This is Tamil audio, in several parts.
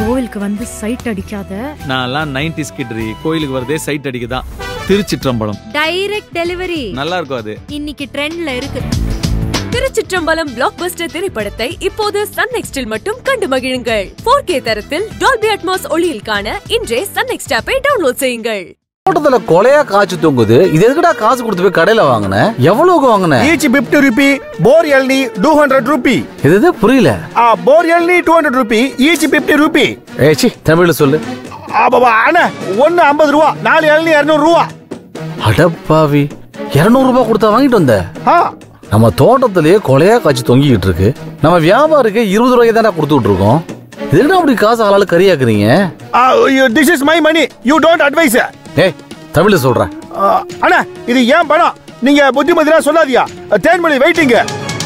கோவிலுக்கு வந்து சைட் அடிக்காத நான்லாம் நைன்டி ஸ்கிட்ரி கோயிலுக்கு வரதே சைட் அடிக்க தான் திருச்சிற்றம்பலம் டைரக்ட் டெலிவரி நல்லா இருக்கும் அது இன்னைக்கு ட்ரெண்ட்ல இருக்கு திருச்சிற்றம்பலம் பிளாக் பஸ்டர் திரைப்படத்தை இப்போது சன் நெக்ஸ்டில் மட்டும் கண்டு மகிழுங்கள் 4K தரத்தில் டால்பி அட்மாஸ் ஒளியில் காண இன்றே சன் நெக்ஸ்ட் ஆப்பை டவுன்லோட் செய்யுங்கள் தோட்டத்துல கொலையா காய்ச்சி தொங்குது இது எதுக்குடா காசு கொடுத்து போய் கடையில வாங்கின எவ்வளவுக்கு வாங்கின ఈచ్ ఫిఫ్టీ రూపీ బోర్ ఎల్ని టూ హండ్రెడ్ రూపీ இது இது புரியல ఆ బోర్ ఎల్ని two hundred rupee each fifty rupee ஏச்சி தமிழ்ல சொல்லு బాబా అన్న ஒன்னு ஐம்பது ரூபா நாலு எல்னி இரநூறு ரூபா அடப்பாவி இருநூறு ரூபாய் கொடுத்தா வாங்கிட்டு வந்த ஆ நம்ம தோட்டத்திலேயே கொலையா காய்ச்சி தொங்கிக்கிட்டு இருக்கு நம்ம வியாபாரிக்கு இருபது ரூபாய்க்கு தானே கொடுத்துட்டு இருக்கோம் இதுக்கு அப்படி காசு ஆளால கறியாக்குறீங்க this is my money you don't advise ஏய் தமிழ்ல சொல்றேன் அண்ணா இது ஏன் பணம் நீங்க புத்திமதினா சொல்லாதியா தேன்மொழி வெயிட்டிங்க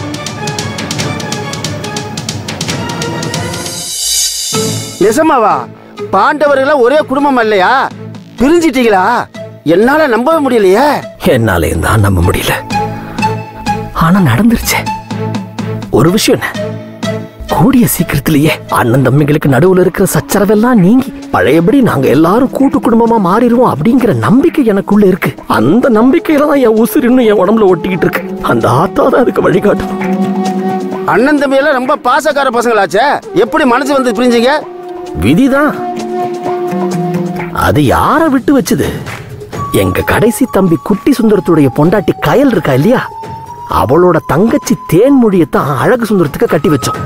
நிஜமாவா பாண்டவர்கள ஒரே குடும்பம் இல்லையா பிரிஞ்சிட்டீங்களா என்னால நம்பவே முடியலையே என்னாலையும் தான் நம்ப முடியல ஆனா நடந்துருச்சே ஒரு விஷயம் என்ன கூடிய சீக்கிரத்திலேயே அண்ணன் தம்பிகளுக்கு நடுவுல இருக்கிற சச்சரவெல்லாம் நீங்கி பழையபடி நாங்க எல்லாரும் கூட்டு குடும்பமா மாறிடுவோம் அப்படிங்கிற நம்பிக்கை எனக்குள்ள இருக்கு அந்த நம்பிக்கையில தான் என் உசுர் இன்னும் என் உடம்புல ஒட்டிக்கிட்டு இருக்கு அந்த ஆத்தா தான் அதுக்கு வழிகாட்டணும் அண்ணன் தம்பி எல்லாம் ரொம்ப பாசக்கார பசங்களாச்சே எப்படி மனசு வந்து பிரிஞ்சீங்க விதிதான் அது யார விட்டு வச்சது எங்க கடைசி தம்பி குட்டி சுந்தரத்துடைய பொண்டாட்டி கயல் இருக்கா இல்லையா அவளோட தங்கச்சி தேன்மொழியத்தான் அழகு சுந்தரத்துக்கு கட்டி வச்சோம்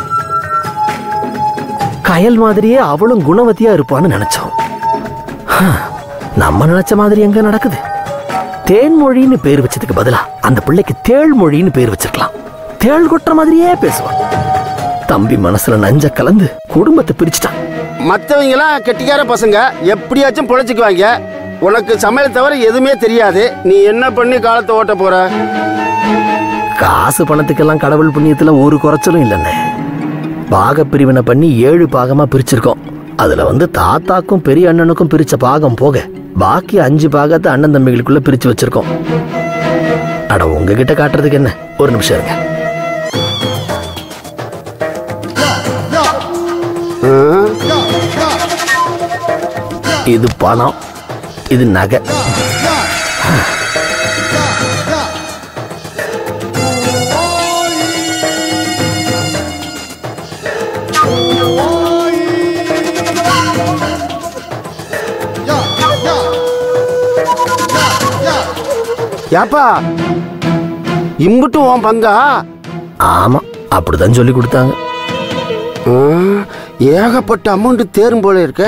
கயல் மாதிரியே அவளும் குணவதியா இருப்பான்னு நினைச்சோம் ஹம், நம்ம நினைச்ச மாதிரி எங்க நடக்குது தேன்மொழின்னு பேர் வச்சதுக்கு பதிலா அந்த பிள்ளைக்கு தேள்மொழின்னு பேர் வச்சிருக்கலாம் தேள் கொட்டுற மாதிரியே பேசுவான் தம்பி மனசுல நஞ்ச கலந்து குடும்பத்தை பிரிச்சுட்டான் மத்தவங்க எல்லாம் கெட்டிக்கார பசங்க எப்படியாச்சும் பொழைச்சிக்குவாங்க உனக்கு சமையல் தவிர எதுவுமே தெரியாது நீ என்ன பண்ணி காலத்தை ஓட்ட போற காசு பணத்துக்கெல்லாம் கடவுள் புண்ணியத்துல ஒரு குறைச்சலும் இல்லைண்ணே பாக பிரிவினை பண்ணி ஏழு பாகமா பிரிச்சிருக்கோம் அதுல வந்து தாத்தாக்கும் பெரிய அண்ணனுக்கும் பிரிச்ச பாகம் போக பாக்கி அஞ்சு பாகத்தை அண்ணன் தம்பிகளுக்குள்ள பிரிச்சு வச்சிருக்கோம் அட உங்ககிட்ட காட்டுறதுக்கு என்ன ஒரு நிமிஷம் இருங்க இது பணம் இது நகை ஏப்பா இம்புட்டும் உன் பங்கா ஆமா அப்படிதான் சொல்லி கொடுத்தாங்க ஆ, ஏகப்பட்ட அமௌண்ட் தேரும் போல இருக்க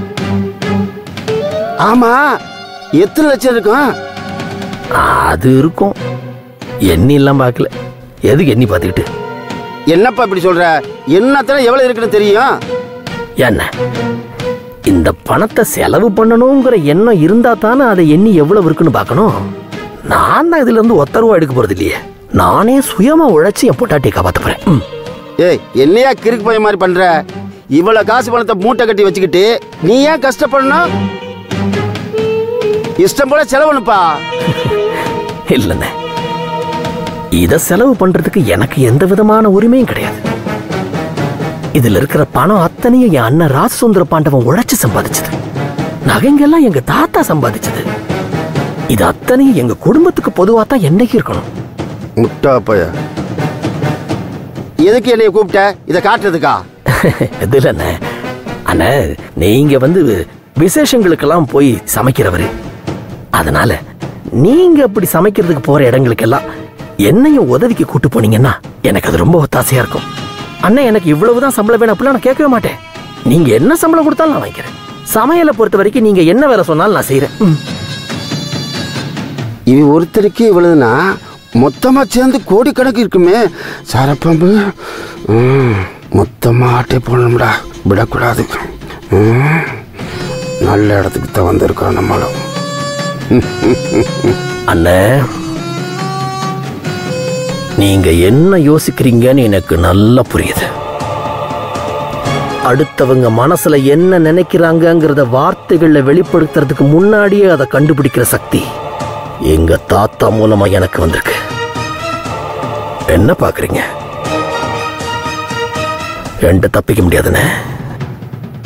ஆமா எத்தனை லட்சம் இருக்கும் அது இருக்கும் எண்ணி எல்லாம் பார்க்கல எதுக்கு எண்ணி பார்த்துக்கிட்டு என்னப்பா இப்படி சொல்ற என்னத்தனை எவ்வளவு இருக்குன்னு தெரியும் என்ன இந்த பணத்தை செலவு பண்ணணுங்கிற எண்ணம் இருந்தா தானே அதை எண்ணி எவ்வளவு இருக்குன்னு பார்க்கணும் நான் தான் இதுல இருந்து ஒத்த ரூபா எடுக்க போறது இல்லையே நானே சுயமா உழைச்சி என் பொட்டாட்டியை காப்பாத்த போறேன் ம். ஏய் என்னையா கிறுக்கு போய் மாதிரி பண்ற இவ்வளவு காசு பணத்தை மூட்டை கட்டி வச்சுக்கிட்டு நீ ஏன் கஷ்டப்படணும் இஷ்டம் போல செலவணுப்பா இல்லைண்ணே இத செலவு பண்றதுக்கு எனக்கு எந்த விதமான உரிமையும் கிடையாது இதுல இருக்கிற பணம் அத்தனையும் என் அண்ணன் ராஜசுந்தர பாண்டவன் உழைச்சு சம்பாதிச்சது நகைங்கெல்லாம் எங்க தாத்தா சம்பாதிச்சது இது அத்தனையும் எங்க குடும்பத்துக்கு பொதுவா தான் என்னைக்கு இருக்கணும் முட்டா பைய எதுக்கு என்னைய கூப்பிட்ட இதை காட்டுறதுக்கா இது இல்லைண்ணே அண்ணே நீங்க வந்து விசேஷங்களுக்கெல்லாம் போய் சமைக்கிறவரு அதனால நீங்க அப்படி சமைக்கிறதுக்கு போற இடங்களுக்கெல்லாம் என்னையும் உதவிக்கு கூட்டு போனீங்கன்னா எனக்கு அது ரொம்ப ஒத்தாசையா இருக்கும் அண்ணே எனக்கு இவ்வளவுதான் சம்பளம் வேணும் அப்படிலாம் நான் கேட்கவே மாட்டேன் நீங்க என்ன சம்பளம் கொடுத்தாலும் நான் வாங்கிக்கிறேன் சமையலை பொறுத்த வரைக்கும் நீங்க என்ன வேலை சொன்னாலும் நான் செய்யறேன் ம். இவ ஒருத்தருக்கு இவ்வளவுனா மொத்தமா சேர்ந்து கோடிக்கணக்கு இருக்குமே சரப்பம்பு ம், மொத்தமா ஆட்டை போடணும்டா விடக்கூடாது ம், நல்ல இடத்துக்கு தான் வந்திருக்கோம் நம்மளும் அண்ணே நீங்க என்ன யோசிக்கிறீங்கன்னு எனக்கு நல்லா புரியுது அடுத்தவங்க மனசுல என்ன நினைக்கிறாங்கங்கிறத வார்த்தைகள்ல வெளிப்படுத்துறதுக்கு முன்னாடியே அதை கண்டுபிடிக்கிற சக்தி எங்க தாத்தா மூலமா எனக்கு வந்திருக்கு என்ன பாக்குறீங்க என்கிட்ட தப்பிக்க முடியாதுண்ணே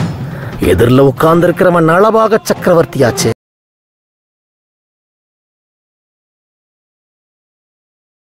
எதிரில் உட்கார்ந்து இருக்கிறவன் நளபாக சக்கரவர்த்தியாச்சு